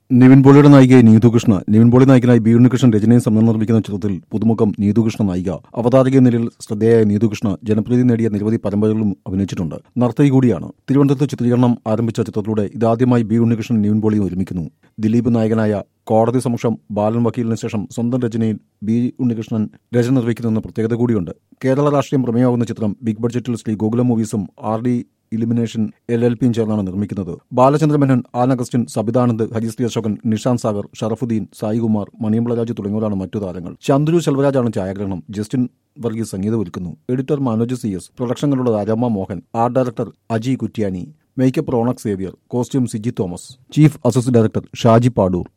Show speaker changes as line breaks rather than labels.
നിവിൻ പോളിയുടെ നായികയെ നീതുകൃഷ്ണ നിവിൻ പോളി നായകനായി ബി ഉണ്ണികൃഷ്ണൻ രചനയും സംബന്ധം നിർമ്മിക്കുന്ന ചിത്രത്തിൽ പുതുമുഖം നീതുകൃഷ്ണ നായിക അവതാരക എന്ന നിലയിൽ ശ്രദ്ധേയായ നീതുകൃഷ്ണ ജനപ്രീതി നേടിയ നിരവധി പരമ്പരകളിലും അഭിനയിച്ചിട്ടുണ്ട് നർത്തകി കൂടിയാണ് തിരുവനന്തപുരത്ത് ചിത്രീകരണം ആരംഭിച്ച ചിത്രത്തിലൂടെ ഇതാദ്യമായി ബി ഉണ്ണികൃഷ്ണൻ നിവിൻ പോളിയും ഒരുമിക്കുന്നു ദിലീപ് നായകനായ കോടതി സമക്ഷം ബാലൻ വക്കീലിന് ശേഷം സ്വന്തം രചനയിൽ ബി ഉണ്ണികൃഷ്ണൻ രചന നിർവഹിക്കുന്നെന്ന പ്രത്യേകത കൂടിയുണ്ട് കേരള രാഷ്ട്രീയം പ്രമേയമാകുന്ന ചിത്രം ബിഗ് ബഡ്ജറ്റിൽ ശ്രീ ഗോകുലം മൂവീസും R D illumination L L പിയും ചേർന്നാണ് നിർമ്മിക്കുന്നത് ബാലചന്ദ്രമേനോൻ ആൻ അഗസ്റ്റിൻ സബിതാനന്ദ് ഹരിശ്രീ അശോകൻ നിഷാന്ത് സാഗർ ഷറഫുദ്ദീൻ സായികുമാർ മണിയമ്പള രാജു തുടങ്ങിയവരാണ് മറ്റു താരങ്ങൾ ചന്ദ്രു ശെൽവരാജാണ് ഛായാഗ്രഹണം ജസ്റ്റിൻ വർഗീസ് സംഗീതം ഒരുക്കുന്നു എഡിറ്റർ മനോജ് സി എസ് പ്രൊഡക്ഷനുകളുടെ Rajamma Mohan art director Aji Kuttyani makeup Ronex Xavier costume Siji Thomas chief assistant director Shaji Padur